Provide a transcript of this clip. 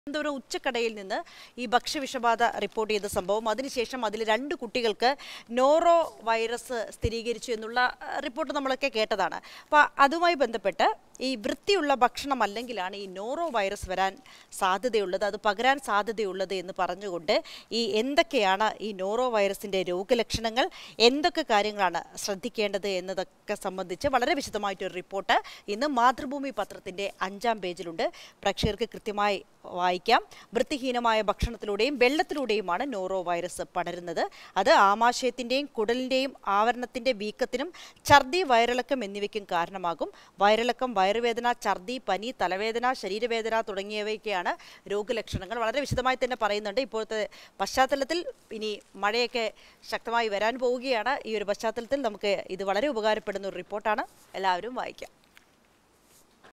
തിരുവനന്തപുരം ഉച്ചക്കടയിൽ നിന്ന് ഈ ഭക്ഷ്യവിഷബാധ റിപ്പോർട്ട് ചെയ്ത സംഭവം അതിനുശേഷം അതിൽ രണ്ട് കുട്ടികൾക്ക് നോറോ വൈറസ് സ്ഥിരീകരിച്ചു എന്നുള്ള അഹ്, റിപ്പോർട്ട് നമ്മളൊക്കെ കേട്ടതാണ് അപ്പോൾ അതുമായി ബന്ധപ്പെട്ട് ഈ വൃത്തിയുള്ള ഭക്ഷണം അല്ലെങ്കിലാണ് ഈ നോറോ വൈറസ് വരാൻ സാധ്യതയുള്ളത് അത് പകരാൻ സാധ്യതയുള്ളത് എന്ന് പറഞ്ഞുകൊണ്ട് ഈ എന്തൊക്കെയാണ് ഈ നോറോ വൈറസിൻ്റെ രോഗലക്ഷണങ്ങൾ എന്തൊക്കെ കാര്യങ്ങളാണ് ശ്രദ്ധിക്കേണ്ടത് എന്നതൊക്കെ സംബന്ധിച്ച് വളരെ വിശദമായിട്ടൊരു റിപ്പോർട്ട് ഇന്ന് മാതൃഭൂമി പത്രത്തിൻ്റെ അഞ്ചാം പേജിലുണ്ട് പ്രേക്ഷകർക്ക് കൃത്യമായി വായിക്കാം വൃത്തിഹീനമായ ഭക്ഷണത്തിലൂടെയും വെള്ളത്തിലൂടെയുമാണ് നോറോ വൈറസ് പടരുന്നത് അത് ആമാശയത്തിൻ്റെയും കുടലിൻ്റെയും ആവരണത്തിൻ്റെ വീക്കത്തിനും ഛർദി വയറിളക്കം എന്നിവയ്ക്കും കാരണമാകും വയറിളക്കം വയറുവേദന ഛർദി പനി തലവേദന ശരീരവേദന തുടങ്ങിയവയൊക്കെയാണ് രോഗലക്ഷണങ്ങൾ വളരെ വിശദമായി തന്നെ പറയുന്നുണ്ട് ഇപ്പോഴത്തെ പശ്ചാത്തലത്തിൽ ഇനി മഴയൊക്കെ ശക്തമായി വരാൻ പോവുകയാണ് ഈ ഒരു പശ്ചാത്തലത്തിൽ നമുക്ക് ഇത് വളരെ ഉപകാരപ്പെടുന്ന ഒരു റിപ്പോർട്ടാണ് എല്ലാവരും വായിക്കാം